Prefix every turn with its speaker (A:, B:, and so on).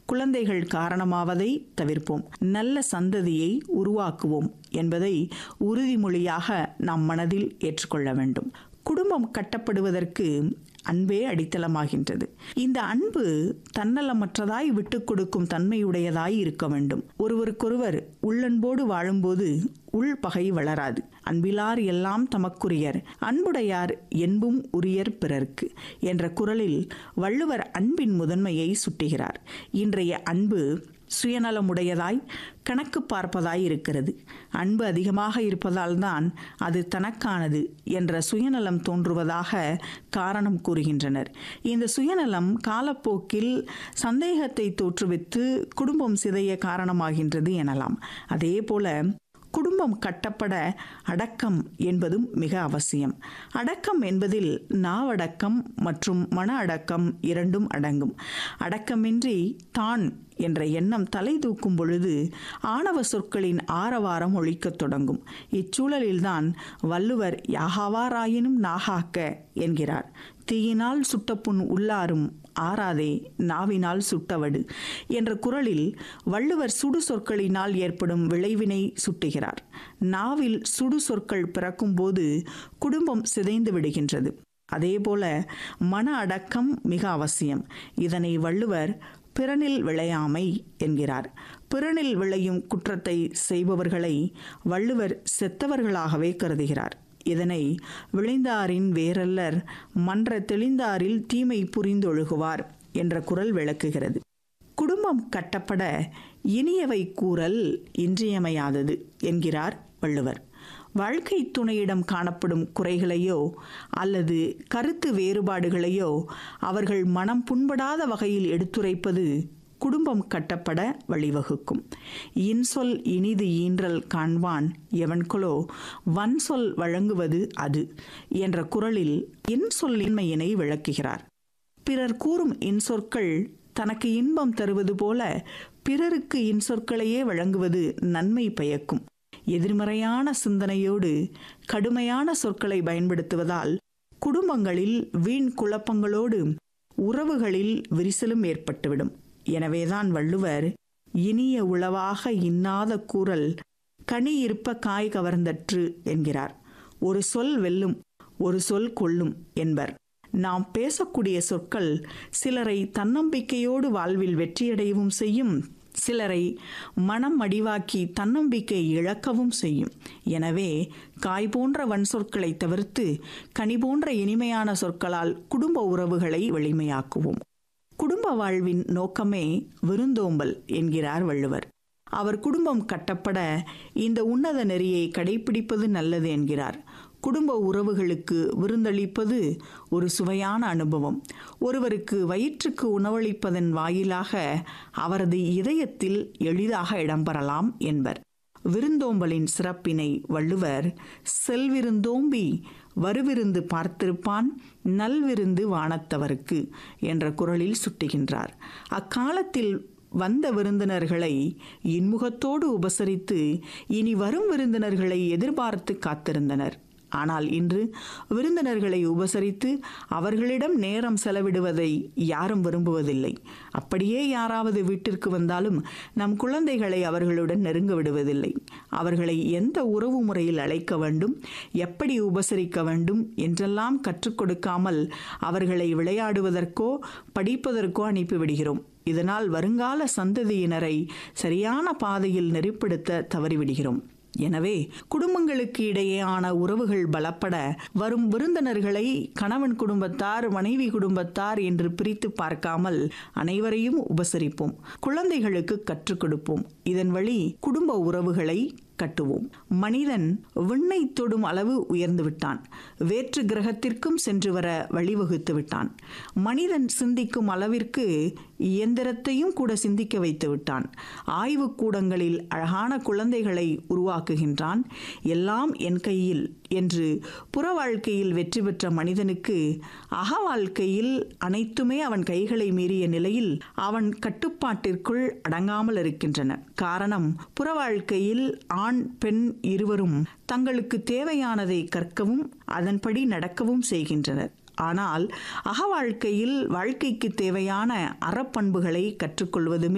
A: குழந்தைகள் காரணமாவதை தவிர்ப்போம் நல்ல சந்ததியை உருவாக்குவோம் என்பதை உறுதிமொழியாக நாம் மனதில் ஏற்றுக்கொள்ள வேண்டும் குடும்பம் கட்டப்படுவதற்கு அன்பே அடித்தளமாகின்றது இந்த அன்பு தன்னலமற்றதாய் விட்டுக் கொடுக்கும் தன்மையுடையதாய் இருக்க வேண்டும் ஒருவருக்கொருவர் உள்ளன்போடு வாழும்போது உள் பகை வளராது அன்பிலார் எல்லாம் தமக்குரியர் அன்புடையார் என்பும் உரியர் பிறர்க்கு என்ற குரலில் வள்ளுவர் அன்பின் முதன்மையை சுட்டுகிறார் இன்றைய அன்பு சுயநலமுடையதாய் கணக்கு பார்ப்பதாய் இருக்கிறது அன்பு அதிகமாக இருப்பதால் தான் அது தனக்கானது என்ற சுயநலம் தோன்றுவதாக காரணம் கூறுகின்றனர் இந்த சுயநலம் காலப்போக்கில் சந்தேகத்தை தோற்றுவித்து குடும்பம் சிதைய காரணமாகின்றது எனலாம் அதே போல குடும்பம் கட்டப்பட அடக்கம் என்பதும் மிக அவசியம் அடக்கம் என்பதில் நாவடக்கம் மற்றும் மன அடக்கம் இரண்டும் அடங்கும் அடக்கமின்றி தான் என்ற எண்ணம் தலை தூக்கும் பொழுது ஆணவ சொற்களின் ஆரவாரம் ஒழிக்கத் தொடங்கும் இச்சூழலில்தான் வள்ளுவர் யாகாவாராயினும் நாகாக்க என்கிறார் தீயினால் சுட்டப்புண் உள்ளாரும் ஆறாதே நாவினால் சுட்டவடு என்ற குரலில் வள்ளுவர் சுடு சொற்களினால் ஏற்படும் விளைவினை சுட்டுகிறார் நாவில் சுடு சொற்கள் பிறக்கும்போது குடும்பம் சிதைந்து விடுகின்றது அதேபோல மன அடக்கம் மிக அவசியம் இதனை வள்ளுவர் பிறனில் விளையாமை என்கிறார் பிறனில் விளையும் குற்றத்தை செய்பவர்களை வள்ளுவர் செத்தவர்களாகவே கருதுகிறார் இதனை விளைந்தாரின் வேரல்லர் மன்ற தெளிந்தாரில் தீமை புரிந்தொழுகுவார் என்ற குரல் விளக்குகிறது குடும்பம் கட்டப்பட இனியவை கூறல் இன்றியமையாதது என்கிறார் வள்ளுவர் வாழ்க்கை துணையிடம் காணப்படும் குறைகளையோ அல்லது கருத்து வேறுபாடுகளையோ அவர்கள் மனம் புண்படாத வகையில் எடுத்துரைப்பது குடும்பம் கட்டப்பட வழிவகுக்கும் இன்சொல் இனிது ஈன்றல் காண்பான் எவன்கொலோ வன்சொல் வழங்குவது அது என்ற குரலில் இன்சொல்லின்மையினை விளக்குகிறார் பிறர் கூறும் இன்சொற்கள் தனக்கு இன்பம் தருவது போல பிறருக்கு இன்சொற்களையே வழங்குவது நன்மை பயக்கும் எதிர்மறையான சிந்தனையோடு கடுமையான சொற்களை பயன்படுத்துவதால் குடும்பங்களில் வீண் குழப்பங்களோடு உறவுகளில் விரிசலும் ஏற்பட்டுவிடும் எனவேதான் வள்ளுவர் இனிய உளவாக இன்னாத கூறல் கனி இருப்ப காய் கவர்ந்தற்று என்கிறார் ஒரு சொல் வெல்லும் ஒரு சொல் கொள்ளும் என்பர் நாம் பேசக்கூடிய சொற்கள் சிலரை தன்னம்பிக்கையோடு வாழ்வில் வெற்றியடையவும் செய்யும் சிலரை மனம் மடிவாக்கி தன்னம்பிக்கை இழக்கவும் செய்யும் எனவே காய் போன்ற வன் சொற்களை தவிர்த்து கனி போன்ற இனிமையான சொற்களால் குடும்ப உறவுகளை வலிமையாக்குவோம் குடும்ப வாழ்வின் நோக்கமே விருந்தோம்பல் என்கிறார் வள்ளுவர் அவர் குடும்பம் கட்டப்பட இந்த உன்னத நெறியை கடைபிடிப்பது நல்லது என்கிறார் குடும்ப உறவுகளுக்கு விருந்தளிப்பது ஒரு சுவையான அனுபவம் ஒருவருக்கு வயிற்றுக்கு உணவளிப்பதன் வாயிலாக அவரது இதயத்தில் எளிதாக இடம்பெறலாம் என்பர் விருந்தோம்பலின் சிறப்பினை வள்ளுவர் செல்விருந்தோம்பி வருவிருந்து பார்த்திருப்பான் நல்விருந்து வானத்தவருக்கு என்ற குரலில் சுட்டுகின்றார் அக்காலத்தில் வந்த விருந்தினர்களை இன்முகத்தோடு உபசரித்து இனி வரும் விருந்தினர்களை எதிர்பார்த்து காத்திருந்தனர் ஆனால் இன்று விருந்தினர்களை உபசரித்து அவர்களிடம் நேரம் செலவிடுவதை யாரும் விரும்புவதில்லை அப்படியே யாராவது வீட்டிற்கு வந்தாலும் நம் குழந்தைகளை அவர்களுடன் நெருங்க விடுவதில்லை அவர்களை எந்த உறவு முறையில் அழைக்க வேண்டும் எப்படி உபசரிக்க வேண்டும் என்றெல்லாம் கற்றுக் கொடுக்காமல் அவர்களை விளையாடுவதற்கோ படிப்பதற்கோ அனுப்பிவிடுகிறோம் இதனால் வருங்கால சந்ததியினரை சரியான பாதையில் நெறிப்படுத்த தவறிவிடுகிறோம் எனவே குடும்பங்களுக்கு இடையேயான உறவுகள் பலப்பட வரும் விருந்தினர்களை கணவன் குடும்பத்தார் மனைவி குடும்பத்தார் என்று பிரித்து பார்க்காமல் அனைவரையும் உபசரிப்போம் குழந்தைகளுக்கு கற்றுக் கொடுப்போம் இதன் வழி குடும்ப உறவுகளை கட்டுவோம் மனிதன் விண்ணை தொடும் அளவு உயர்ந்து விட்டான் வேற்று கிரகத்திற்கும் சென்று வர வழிவகுத்து விட்டான் மனிதன் சிந்திக்கும் அளவிற்கு இயந்திரத்தையும் கூட சிந்திக்க வைத்து விட்டான் ஆய்வு கூடங்களில் அழகான குழந்தைகளை உருவாக்குகின்றான் எல்லாம் என் கையில் என்று புற வாழ்க்கையில் வெற்றி பெற்ற மனிதனுக்கு அக வாழ்க்கையில் அனைத்துமே அவன் கைகளை மீறிய நிலையில் அவன் கட்டுப்பாட்டிற்குள் அடங்காமல் இருக்கின்றன காரணம் புற வாழ்க்கையில் ஆண் பெண் இருவரும் தங்களுக்கு தேவையானதை கற்கவும் அதன்படி நடக்கவும் செய்கின்றனர் ஆனால் அக வாழ்க்கையில் வாழ்க்கைக்கு தேவையான அறப்பண்புகளை கற்றுக்கொள்வது